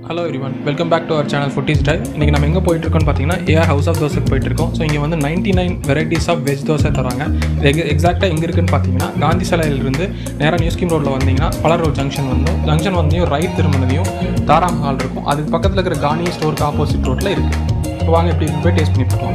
Hello everyone welcome back to our channel foodies dive இன்றைக்கி நம்ம எங்கே போயிட்டுருக்கோம்னு பார்த்தீங்கன்னா ஏஆர் ஹவுஸ் ஆஃப் தோசைக்கு போயிட்டுருக்கோம் ஸோ இங்கே வந்து ninety nine varieties of veg dosa தராங்க இது எக்ஸாக்டாக எங்கே இருக்குன்னு பார்த்தீங்கன்னா காந்தி சிலையிலிருந்து நேராக நியூ ஸ்கீம் ரோட்டில் வந்தீங்கன்னா பலர் ரோட் ஜங்ஷன் வந்து ஜங்ஷன் வந்தையும் ரைட் திரும்பினதையும் தாராம் ஹால் இருக்கும் அதுக்கு பக்கத்தில் இருக்கிற காணி ஸ்டோருக்கு ஆப்போசிட் ரோட்டில் இருக்குது இப்போ வாங்க எப்படி இருக்குன்னு போய் டேஸ்ட் பண்ணி பார்க்கலாம்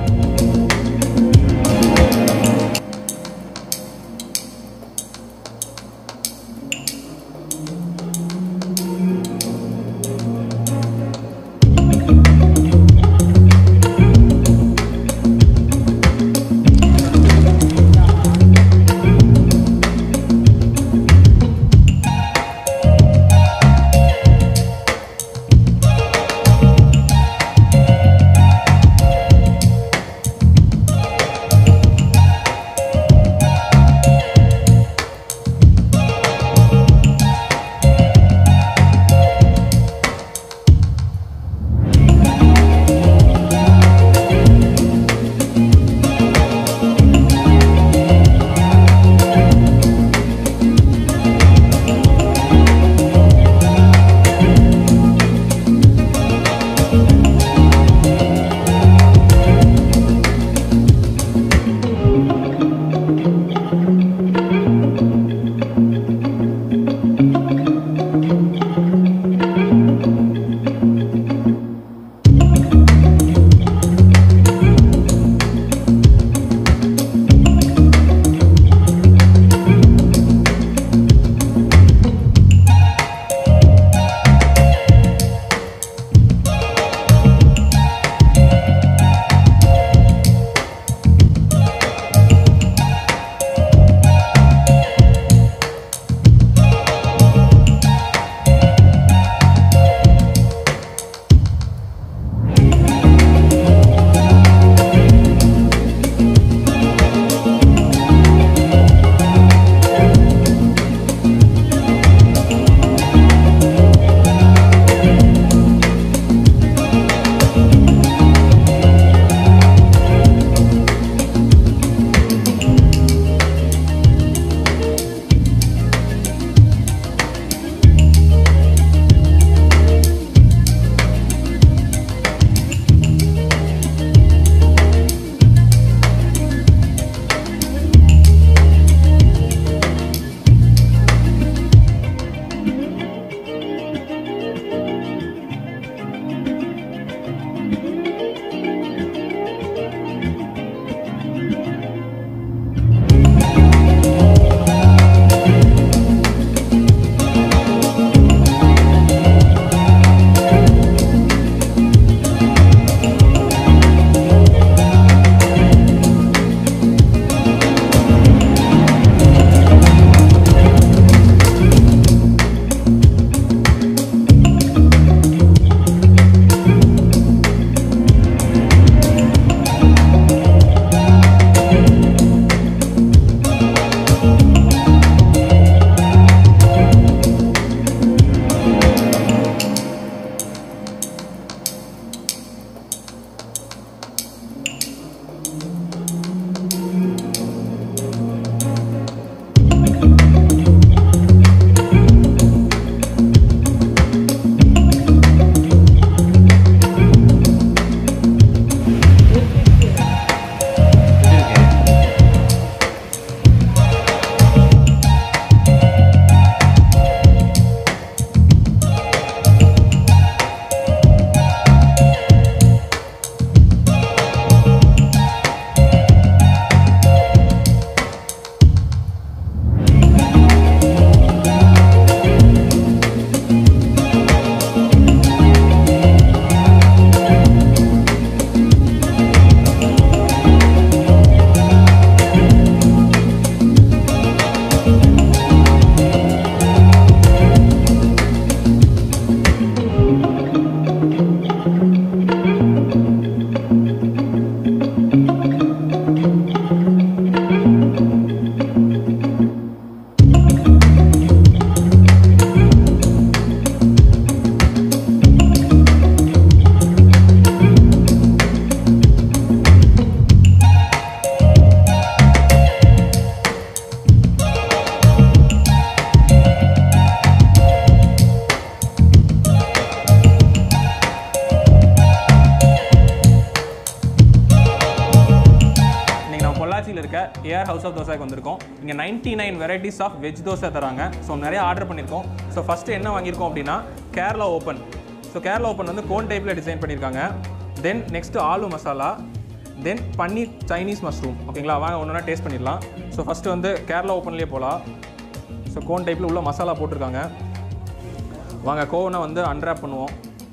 ஏஆர் ஹவுஸ் ஆஃப் தோசாக்கு வந்திருக்கோம் இங்கே ninety nine varieties of veg dosa தராங்க ஸோ நிறைய ஆர்டர் பண்ணியிருக்கோம் ஸோ ஃபஸ்ட்டு என்ன வாங்கியிருக்கோம் அப்படின்னா Kerala open so Kerala open வந்து கோன் டைப்பில் டிசைன் பண்ணியிருக்காங்க then next aloo masala then paneer Chinese mushroom ஓகேங்களா வாங்க ஒன்று டேஸ்ட் பண்ணிடலாம் ஸோ ஃபஸ்ட்டு வந்து கேரளா ஓப்பன்லேயே போகலாம் ஸோ கோன் டைப்பில் உள்ள மசாலா போட்டிருக்காங்க வாங்க கோவனை வந்து அன்ராப் பண்ணுவோம்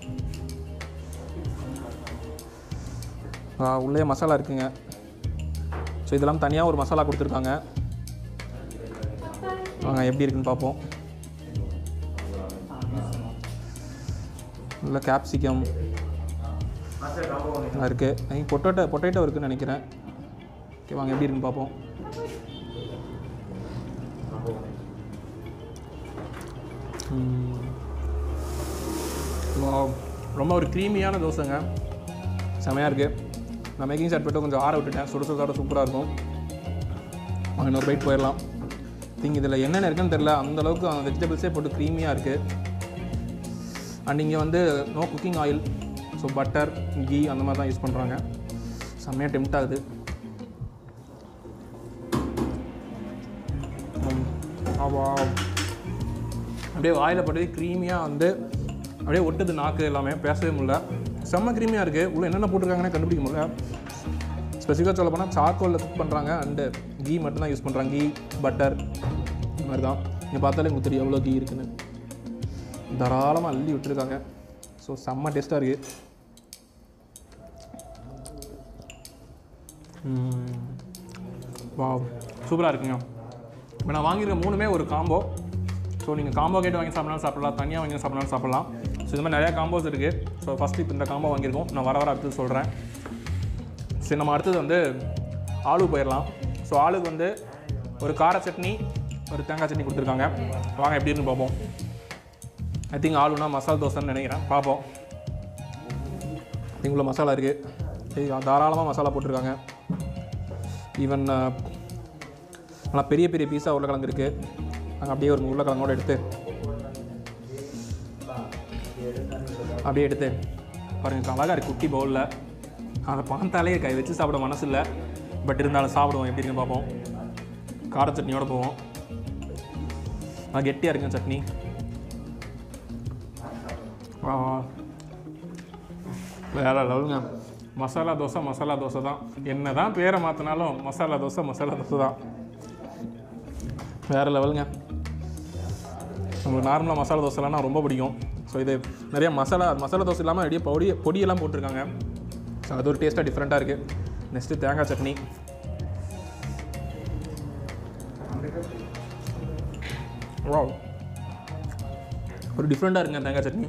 ஆ, உள்ளே மசாலா இருக்குங்க ஸோ இதெல்லாம் தனியாக ஒரு மசாலா கொடுத்துருக்காங்க வாங்க எப்படி இருக்குன்னு பார்ப்போம் உள்ள கேப்சிகம் இருக்குது ஐ பொட்டேட்டோ பொட்டேட்டோ இருக்குன்னு நினைக்கிறேன் ஓகே வாங்க எப்படி இருக்குன்னு பார்ப்போம் ம். Wow. ரொம்ப ஒரு க்ரீமியான தோசைங்க செமையாக இருக்குது நான் மேக்கிங் சாட் போட்டு கொஞ்சம் ஆற விட்டுட்டேன் சுட சுட சாப்பிட சூப்பராக இருக்கும் வாங்க இன்னொரு பைட் போயிடலாம் திங்க் இதில் என்னென்ன இருக்குன்னு தெரில அந்தளவுக்கு வெஜிடபிள்ஸே போட்டு க்ரீமியாக இருக்குது அண்ட் இங்கே வந்து no cooking oil so butter ghee அந்த மாதிரி தான் யூஸ் பண்ணுறாங்க செம்மையாக டெம்ட் ஆகுது ம். ஆவா அப்படியே வாயில் பட்டு க்ரீமியாக வந்து அப்படியே ஒட்டுது நாக்கு எல்லாமே பேசவே முடியல செம்ம க்ரீமியாக இருக்குது உள்ள என்னென்ன போட்டிருக்காங்கன்னு கண்டுபிடிக்க முடியல ஸ்பெசிஃபிக்காக சொல்ல போனால் சார்கோலில் குக் பண்ணுறாங்க அண்டு கீ மட்டும் தான் யூஸ் பண்ணுறாங்க கீ பட்டர் இந்த மாதிரி தான் இங்கே பார்த்தாலே உங்களுக்கு தெரியும் எவ்வளோ கீ இருக்குன்னு தாராளமாக அள்ளி விட்டுருக்காங்க ஸோ செம்ம டேஸ்ட்டாக இருக்குது வா சூப்பராக இருக்குங்க இப்போ நான் வாங்கியிருக்க மூணுமே ஒரு காம்போ ஸோ நீங்கள் காம்போ கேட்டு வாங்கி சாப்பிடலாம் சாப்பிடலாம் தனியாக வாங்கி சாப்பிடலாம் சாப்பிடலாம் ஸோ இது மாதிரி நிறையா காம்போஸ் இருக்குது ஸோ ஃபஸ்ட்டு இப்போ இந்த காம்போ வாங்கியிருக்கோம் நான் வர வர அடுத்தது சொல்கிறேன் சரி நம்ம அடுத்தது வந்து ஆலு போயிடலாம் ஸோ ஆளுக்கு வந்து ஒரு கார சட்னி ஒரு தேங்காய் சட்னி கொடுத்துருக்காங்க வாங்க எப்படி இருக்குன்னு பார்ப்போம் ஐ திங்க் ஆளுனா மசாலா தோசைன்னு நினைக்கிறேன் பார்ப்போம் இங்குள்ள மசாலா இருக்குது தாராளமாக மசாலா போட்டிருக்காங்க ஈவன் நல்லா பெரிய பெரிய பீஸாக உருளைக்கிழங்கு இருக்குது நாங்கள் அப்படியே ஒரு உருளைக்கிழங்கோடு எடுத்து அப்படியே எடுத்து பாருங்க அழகாக இருக்குது குட்டி பவுலில் அதை பார்த்தாலே கை வச்சு சாப்பிட மனசு இல்லை பட் இருந்தாலும் சாப்பிடுவோம் எப்படி இருக்குன்னு பார்ப்போம் கார சட்னியோட போவோம் அது கெட்டியாக இருக்குங்க சட்னி வா வா. வேற லெவலுங்க மசாலா தோசை மசாலா தோசை தான் என்ன தான் பேரை மாற்றினாலும் மசாலா தோசை மசாலா தோசை தான் வேறு லெவலுங்க உங்களுக்கு நார்மலாக மசாலா தோசைலாம் நான் ரொம்ப பிடிக்கும் ஸோ இது நிறைய மசாலா மசாலா தோசை இல்லாமல் அப்படியே பொடி பொடியெல்லாம் போட்டிருக்காங்க ஸோ அது ஒரு டேஸ்ட்டாக டிஃப்ரெண்ட்டாக இருக்குது நெக்ஸ்ட்டு தேங்காய் சட்னி வாவ் ஒரு டிஃப்ரெண்ட்டாக இருக்குங்க தேங்காய் சட்னி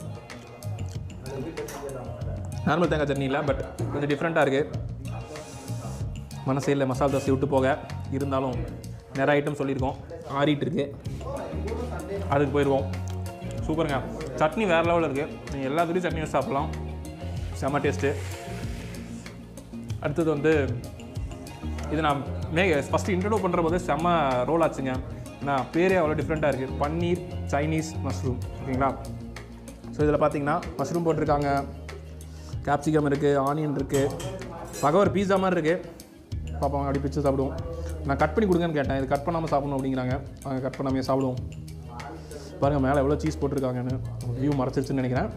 நார்மல் தேங்காய் சட்னி இல்லை பட் கொஞ்சம் டிஃப்ரெண்ட்டாக இருக்குது மனசே இல்லை மசாலா தோசை விட்டு போக இருந்தாலும் நிறைய ஐட்டம் சொல்லியிருக்கோம் ஆறிட்டு இருக்கு அதுக்கு போயிடுவோம் சூப்பருங்க சட்னி வேறு லெவலில் இருக்குது நீங்கள் எல்லாத்துலேயும் சட்னி வச்சு சாப்பிட்லாம் செம்ம டேஸ்ட்டு அடுத்தது வந்து இது நான் மே ஃபஸ்ட்டு இன்ட்ரடியூ பண்ணுற போது செம்ம ரோல் ஆச்சுங்க ஏன்னா பேரே அவ்வளோ டிஃப்ரெண்ட்டாக இருக்குது பன்னீர் சைனீஸ் மஷ்ரூம் ஓகேங்களா ஸோ இதில் பார்த்தீங்கன்னா மஷ்ரூம் போட்டிருக்காங்க கேப்சிகம் இருக்குது ஆனியன் இருக்குது பார்க்க ஒரு பீஸா மாதிரி இருக்குது பார்ப்போம் அப்படி பிச்சு சாப்பிடுவோம் நான் கட் பண்ணி கொடுங்கன்னு கேட்டேன் இது கட் பண்ணாமல் சாப்பிடணும் அப்படிங்கிறாங்க அவங்க கட் பண்ணாமே சாப்பிடுவோம் பாருங்கள் மேலே எவ்வளோ சீஸ் போட்டிருக்காங்கன்னு வியூ மறைச்சிருச்சுன்னு நினைக்கிறேன்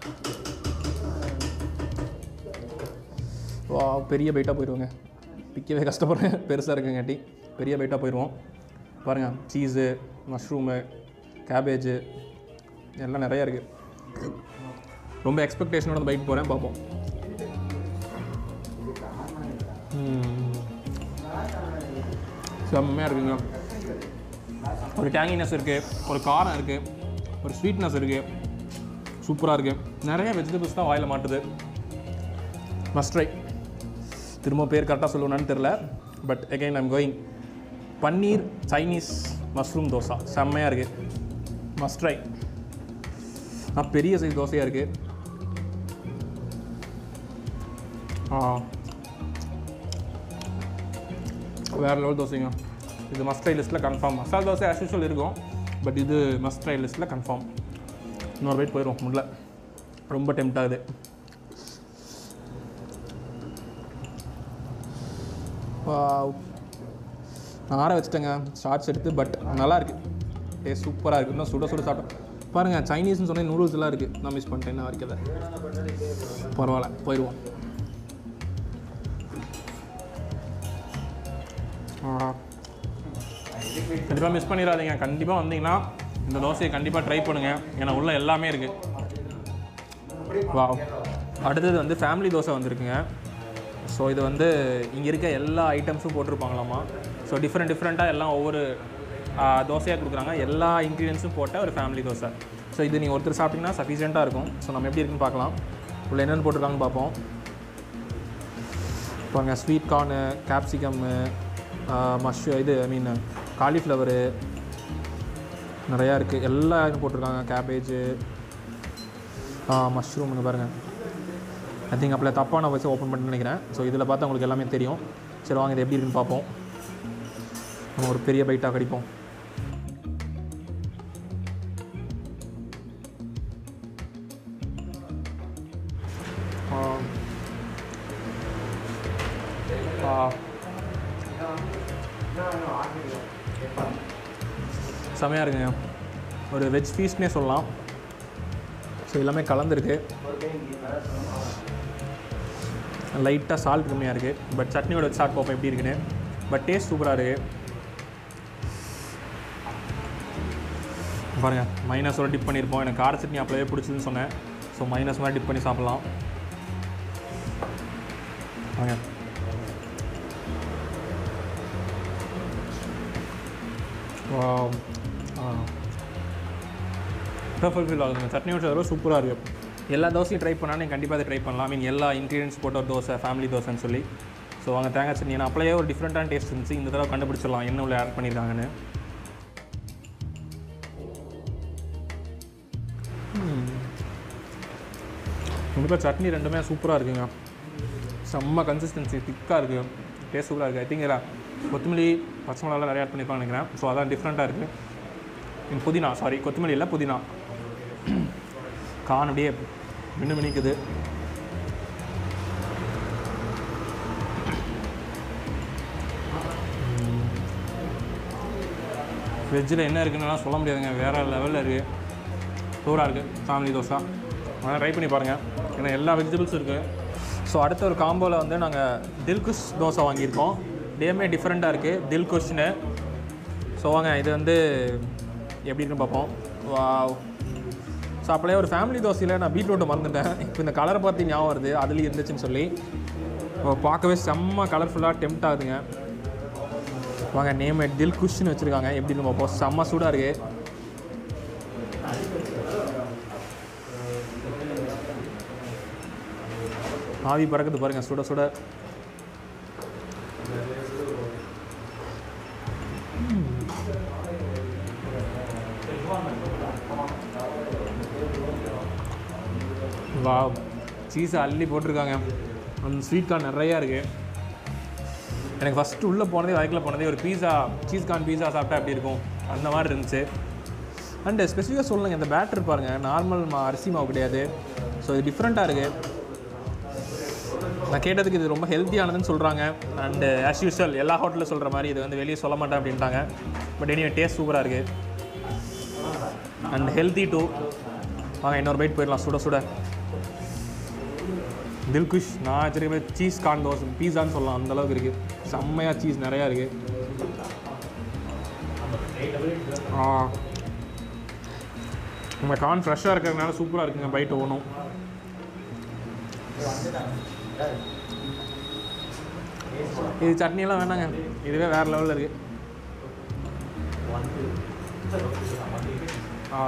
வா பெரிய பைட்டாக போயிடுவோங்க பிக்கவே கஷ்டப்படுறேன் பெருசாக இருக்குங்காட்டி பெரிய பைட்டாக போயிடுவோம் பாருங்கள் சீஸு மஷ்ரூமு கேபேஜு எல்லாம் நிறையா இருக்குது ரொம்ப எக்ஸ்பெக்டேஷனோட அந்த பைக் போகிறேன் பார்ப்போம் ம். செம்மையாக இருக்குங்க ஒரு டேங்கினஸ் இருக்குது ஒரு காரம் இருக்குது ஒரு ஸ்வீட்னஸ் இருக்குது சூப்பராக இருக்குது நிறைய வெஜிடபிள்ஸ் தான் வாயில் மாட்டுது மஸ்ட் ட்ரை திரும்ப பேர் கரெக்டாக சொல்லுவேன்னு தெரில but again I'm going paneer Chinese mushroom dosa செம்மையாக இருக்குது மஸ்ட் ட்ரை நான் பெரிய சைஸ் தோசையாக இருக்குது ஆ வேறு லெவல் தோசைங்க இது மஸ்ட் ட்ரை லிஸ்ட்டில் confirm masala dosa as usual இருக்கும் பட் இது மஸ்ட் ட்ரை லிஸ்ட்டில் கன்ஃபார்ம் இன்னொரு வெயிட் போயிடும் முடியல ரொம்ப டெம்ட் ஆகுது வாவ் நான் ஆற வச்சுட்டேங்க ஷார்ட்ஸ் எடுத்து பட் நல்லா இருக்கு டேஸ்ட் சூப்பராக இருக்குது இன்னும் சுட சுட சாப்பிட்டோம் பாருங்கள் சைனீஸ்னு சொன்னேன் நூடுல்ஸ் எல்லாம் இருக்குது நான் மிஸ் பண்ணிட்டேன் இன்னும் வரைக்கதை பரவாயில்ல போயிடுவோம் கண்டிப்பாக மிஸ் பண்ணிடாதீங்க கண்டிப்பாக வந்தீங்கன்னா இந்த தோசையை கண்டிப்பாக ட்ரை பண்ணுங்கள் ஏன்னா உள்ள எல்லாமே இருக்குது வா அடுத்தது வந்து ஃபேமிலி தோசை வந்திருக்குங்க ஸோ இது வந்து இங்கே இருக்க எல்லா ஐட்டம்ஸும் போட்டிருப்பாங்களாமா ஸோ டிஃப்ரெண்ட் டிஃப்ரெண்ட்டாக எல்லாம் ஒவ்வொரு தோசையாக கொடுக்குறாங்க எல்லா இன்க்ரீடியன்ஸும் போட்ட ஒரு ஃபேமிலி தோசை ஸோ இது நீங்கள் ஒருத்தர் சாப்பிட்டிங்கன்னா சஃபிஷியண்ட்டாக இருக்கும் ஸோ நம்ம எப்படி இருக்குன்னு பார்க்கலாம் உள்ள என்னென்னு போட்டிருக்காங்கன்னு பார்ப்போம் பாருங்க ஸ்வீட் கார்னு கேப்சிகம்மு மஷ் இது ஐ மீன் காலிஃப்ளவரு நிறையா இருக்குது எல்லா இதுவும் போட்டிருக்காங்க கேபேஜு மஷ்ரூம் இங்கே பாருங்கள் ஐ திங்க் அப்போ தப்பான வச்சு ஓப்பன் பண்ணி நினைக்கிறேன் ஸோ இதில் பார்த்தா உங்களுக்கு எல்லாமே தெரியும் சரி வாங்க இது எப்படி இருக்குன்னு பார்ப்போம் நம்ம ஒரு பெரிய பைட்டாக கடிப்போம் ஆ. ஆ. செமையாக இருக்குங்க ஒரு வெஜ் ஃபீஸ்ட்னே சொல்லலாம் ஸோ எல்லாமே கலந்துருக்கு லைட்டாக சால்ட் கம்மியாக இருக்குது பட் சட்னியோட வச்சு சாப்பிட்டு பார்ப்போம் எப்படி இருக்குன்னு பட் டேஸ்ட் சூப்பராக இருக்குது பாருங்கள் மைனஸோட டிப் பண்ணியிருப்போம் எனக்கு கார சட்னி அப்போவே பிடிச்சதுன்னு சொன்னேன் ஸோ மைனஸ் மாதிரி டிப் பண்ணி சாப்பிட்லாம் வாங்க Wow. ஃபுல்ஃபில் ஆகுதுங்க சட்னியோட தவிர சூப்பராக இருக்குது எல்லா தோசையும் ட்ரை பண்ணாலும் நீங்கள் கண்டிப்பாக அதை ட்ரை பண்ணலாம் ஐ மீன் எல்லா இன்க்ரீடியன்ஸ் போட்ட ஒரு தோசை ஃபேமிலி தோசைன்னு சொல்லி ஸோ வாங்க தேங்காய் சட்னி ஏன்னா அப்பளையே ஒரு டிஃப்ரெண்ட்டான டேஸ்ட் இருந்துச்சு இந்த தடவை கண்டுபிடிச்சிடலாம் என்ன உள்ள ஆட் பண்ணியிருக்காங்கன்னு கண்டிப்பாக சட்னி ரெண்டுமே சூப்பராக இருக்குங்க செம்ம கன்சிஸ்டன்சி திக்காக இருக்குது டேஸ்ட் சூப்பராக இருக்குது ஐ திங்க் இதில் கொத்தமல்லி பச்சை மிளகாலாம் நிறைய ஆட் பண்ணியிருப்பாங்க நினைக்கிறேன் ஸோ அதான் டிஃப்ரெண்ட்டாக இருக்குது இன் புதினா சாரி கொத்தமல்லி இல்லை புதினா கான் அப்படியே மின்னு மினிக்குது வெஜ்ஜில் என்ன இருக்குன்னுலாம் சொல்ல முடியாதுங்க வேறு லெவலில் இருக்குது சூடாக இருக்குது ஃபேமிலி தோசை அதனால் ட்ரை பண்ணி பாருங்கள் ஏன்னா எல்லா வெஜிடபிள்ஸும் இருக்குது ஸோ அடுத்த ஒரு காம்போவில் வந்து நாங்கள் தில்குஷ் தோசை வாங்கியிருக்கோம் டேமே டிஃப்ரெண்ட்டாக இருக்குது தில்குஷ்னு ஸோ வாங்க இது வந்து எப்படி இருக்குன்னு பார்ப்போம் வாவ் ஸோ அப்படியே ஒரு ஃபேமிலி தோசையில் நான் பீட்ரூட்டை மறந்துட்டேன் இப்போ இந்த கலரை பார்த்து ஞாபகம் வருது அதுலேயும் இருந்துச்சுன்னு சொல்லி இப்போ பார்க்கவே செம்ம கலர்ஃபுல்லாக டெம்ட் ஆகுதுங்க வாங்க நேம் தில் குஷ்னு வச்சுருக்காங்க எப்படின்னு பார்ப்போம் செம்ம சூடாக இருக்குது ஆவி பறக்குது பாருங்க சுட சுட வா சீஸை அள்ளி போட்டிருக்காங்க அந்த ஸ்வீட் கார்ன் நிறையா இருக்குது எனக்கு ஃபஸ்ட்டு உள்ளே போனதே வயக்கில் போனதே ஒரு பீஸா சீஸ் கார்ன் பீஸா சாப்பிட்டா எப்படி இருக்கும் அந்த மாதிரி இருந்துச்சு அண்டு ஸ்பெசிஃபிக்காக சொல்லுங்கள் இந்த பேட்டர் பாருங்கள் நார்மல் மா அரிசி மாவு கிடையாது ஸோ இது டிஃப்ரெண்ட்டாக இருக்குது நான் கேட்டதுக்கு இது ரொம்ப ஹெல்த்தியானதுன்னு சொல்கிறாங்க அண்டு ஆஸ் யூஸ்வல் எல்லா ஹோட்டலில் சொல்கிற மாதிரி இது வந்து வெளியே சொல்ல மாட்டேன் அப்படின்ட்டாங்க பட் எனிவே டேஸ்ட் சூப்பராக இருக்குது அண்ட் ஹெல்த்தி டூ வாங்க இன்னொரு பைட் போயிடலாம் சுட சுட தில்குஷ் நான் வச்சிருக்க சீஸ் கான் தோசை பீஸான்னு சொல்லலாம் அந்த அளவுக்கு இருக்குது செம்மையாக சீஸ் நிறையா இருக்குது ஆ நம்ம கான் ஃப்ரெஷ்ஷாக இருக்கிறதுனால சூப்பராக இருக்குங்க பைட் ஒன்றும் இது சட்னியெல்லாம் வேணாங்க இதுவே வேறு லெவலில் இருக்குது ஆ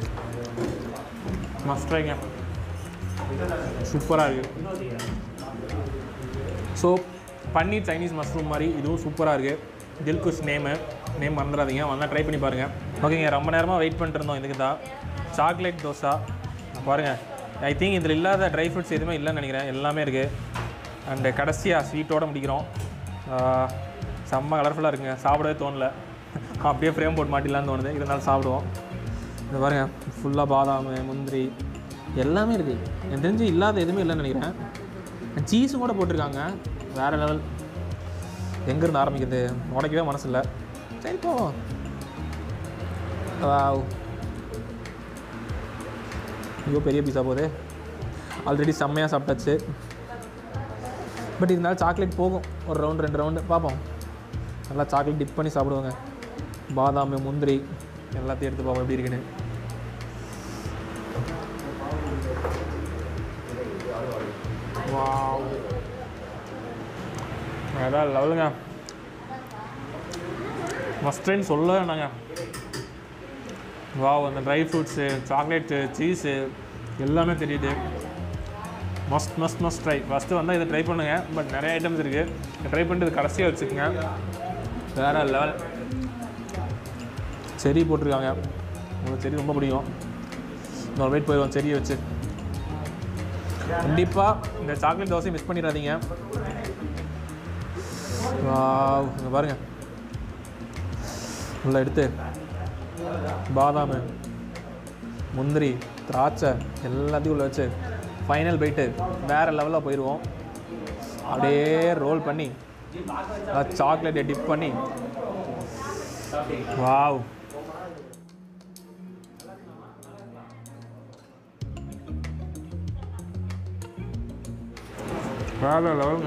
மஸ்ட் ட்ரைங்க சூப்பராக இருக்குது ஸோ பன்னீர் சைனீஸ் மஷ்ரூம் மாதிரி இதுவும் சூப்பராக இருக்குது தில்குஷ் நேமு நேம் மறந்துடாதீங்க வந்தால் ட்ரை பண்ணி பாருங்கள் ஓகேங்க ரொம்ப நேரமாக வெயிட் பண்ணிட்டு இருந்தோம் இதுக்கு தான் சாக்லேட் தோசை பாருங்கள் ஐ திங்க் இதில் இல்லாத ட்ரை ஃப்ரூட்ஸ் எதுவுமே இல்லைன்னு நினைக்கிறேன் எல்லாமே இருக்குது அண்டு கடைசியாக ஸ்வீட்டோடு முடிக்கிறோம் ஆஹ், செம்ம கலர்ஃபுல்லாக இருக்குங்க சாப்பிடவே தோணல அப்படியே ஃப்ரேம் போட்டு மாட்டிடலான்னு தோணுது இருந்தாலும் சாப்பிடுவோம் இது பாருங்க ஃபுல்லாக பாதாம் முந்திரி எல்லாமே இருக்குது எனக்கு தெரிஞ்சு இல்லாத எதுவுமே இல்லைன்னு நினைக்கிறேன் சீஸும் கூட போட்டிருக்காங்க வேறு லெவல் எங்கேருந்து ஆரம்பிக்கிறது உடைக்கவே மனசு இல்லை சரி போவோம் வாவ் ஐயோ பெரிய பீஸா போகுது ஆல்ரெடி செம்மையாக சாப்பிட்டாச்சு பட் இருந்தாலும் சாக்லேட் போகும் ஒரு ரவுண்ட் ரெண்டு ரவுண்டு பார்ப்போம் நல்லா சாக்லேட் டிப் பண்ணி சாப்பிடுவாங்க பாதாம் முந்திரி எல்லாத்தையும் எடுத்து பார்ப்போம் எப்படி இருக்குன்னு வாவ் அதான் லெவலுங்க மஸ்ட் ட்ரெயின் சொல்ல வேணாங்க வாவ் அந்த ட்ரை ஃப்ரூட்ஸு சாக்லேட்டு சீஸு எல்லாமே தெரியுது must must must try first வந்தால் இதை ட்ரை பண்ணுங்கள் பட் நிறைய ஐட்டம்ஸ் இருக்குது ட்ரை பண்ணிட்டு இது கடைசியாக வச்சுக்கோங்க வேறு லெவல் செரி போட்டிருக்காங்க உங்களுக்கு செரி ரொம்ப பிடிக்கும் இன்னொரு வெயிட் போயிடுவோம் செடியை வச்சு கண்டிப்பாக இந்த சாக்லேட் தோசை மிஸ் பண்ணிடாதீங்க வாவ் இங்கே பாருங்க உள்ள எடுத்து பாதாம் முந்திரி திராட்சை எல்லாத்தையும் உள்ள வச்சு ஃபைனல் போயிட்டு வேறு லெவலில் போயிடுவோம் அப்படியே ரோல் பண்ணி சாக்லேட்டை டிப் பண்ணி வாவ் வேறு லெவலுங்க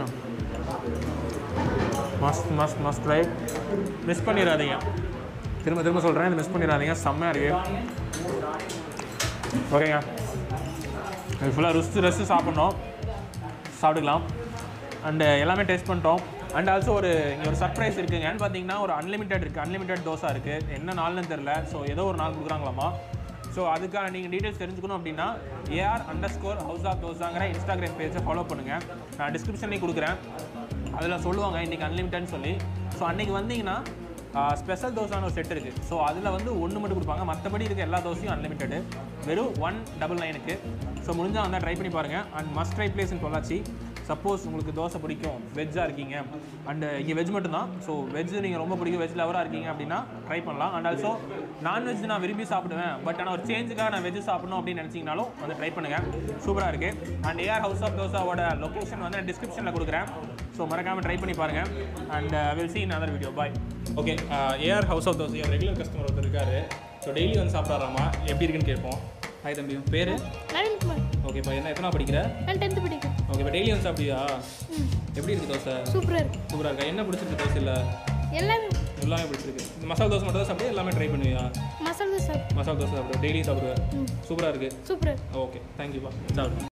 must must must try miss பண்ணிடாதீங்க திரும்ப திரும்ப சொல்கிறேன் இது மிஸ் பண்ணிடாதீங்க செம்மையாக இருக்கு ஓகேங்க இது ஃபுல்லாக ருசித்து ரசித்து சாப்பிட்ணும் சாப்பிட்டுக்கலாம் அண்டு எல்லாமே டேஸ்ட் பண்ணிட்டோம் அண்ட் ஆல்சோ ஒரு இங்கே ஒரு சர்ப்ரைஸ் இருக்குங்கன்னு பார்த்தீங்கன்னா ஒரு அன்லிமிட்டெட் இருக்குது அன்லிமிட்டெட் தோசை இருக்குது என்ன நாள்னு தெரில ஸோ ஏதோ ஒரு நாள் கொடுக்குறாங்களாமா ஸோ அதுக்கான நீங்கள் டீட்டெயில்ஸ் தெரிஞ்சுக்கணும் அப்படின்னா AR underscore house of தோசாங்கிற இன்ஸ்டாகிராம் பேஜை ஃபாலோ பண்ணுங்கள் நான் டிஸ்கிரிப்ஷன்லேயும் கொடுக்குறேன் அதில் சொல்லுவாங்க இன்றைக்கி அன்லிமிட்டட்னு சொல்லி ஸோ அன்றைக்கி வந்தீங்கன்னா ஸ்பெஷல் தோசான ஒரு செட் இருக்குது ஸோ அதில் வந்து ஒன்று மட்டும் கொடுப்பாங்க மற்றபடி இருக்க எல்லா தோசையும் அன்லிமிட்டடு வெறும் ஒன் டபுள் நைனுக்கு ஸோ முடிஞ்சால் வந்தால் ட்ரை பண்ணி பாருங்கள் அண்ட் மஸ்ட் ட்ரை பிளேஸ்னு பொள்ளாச்சி சப்போஸ் உங்களுக்கு தோசை பிடிக்கும் வெஜ்ஜாக இருக்கீங்க அண்ட் இங்கே வெஜ் மட்டும்தான் ஸோ வெஜ் நீங்கள் ரொம்ப பிடிக்கும் வெஜ் லவராக இருக்கீங்க அப்படின்னா ட்ரை பண்ணலாம் அண்ட் ஆல்சோ நான்வெஜ் நான் விரும்பி சாப்பிடுவேன் பட் ஆனால் ஒரு சேஞ்சுக்காக நான் வெஜ் சாப்பிடணும் அப்படின்னு நினச்சிங்கனாலும் வந்து ட்ரை பண்ணுங்கள் சூப்பராக இருக்குது அண்ட் ஏஆர் ஹவுஸ் ஆஃப் தோசாவோட லொக்கேஷன் வந்து நான் டிஸ்கிரிப்ஷனில் கொடுக்குறேன் ஸோ மறக்காமல் ட்ரை பண்ணி பாருங்கள் and will see in another video bye okay AR house of dosa regular customer ஒருத்தர் இருக்காரு ஸோ டெய்லி வந்து சாப்பிட்றாராமா எப்படி இருக்குன்னு கேட்போம் ஹாய் தம்பி பேர் நவீன்குமார் ஓகேப்பா என்ன எத்தனை படிக்கிற நான் டென்த்து படிக்கிறேன் ஓகே இப்போ டெய்லி வந்து சாப்பிடுவியா ம் எப்படி இருக்கு தோசை சூப்பராக இருக்கு சூப்பராக இருக்கா என்ன பிடிச்சிருக்கு தோசை இல்லை எல்லாமே எல்லாமே பிடிச்சிருக்கு இந்த மசாலா தோசை மட்டும் தான் சாப்பிட்டு எல்லாமே ட்ரை பண்ணுவியா மசாலா தோசை மசாலா தோசை சாப்பிடுவேன் டெய்லி சாப்பிடுவேன் ம் சூப்பராக இருக்குது சூப்பராக இருக்கு ஓகே தேங்க்யூப்பா சாப்பிடு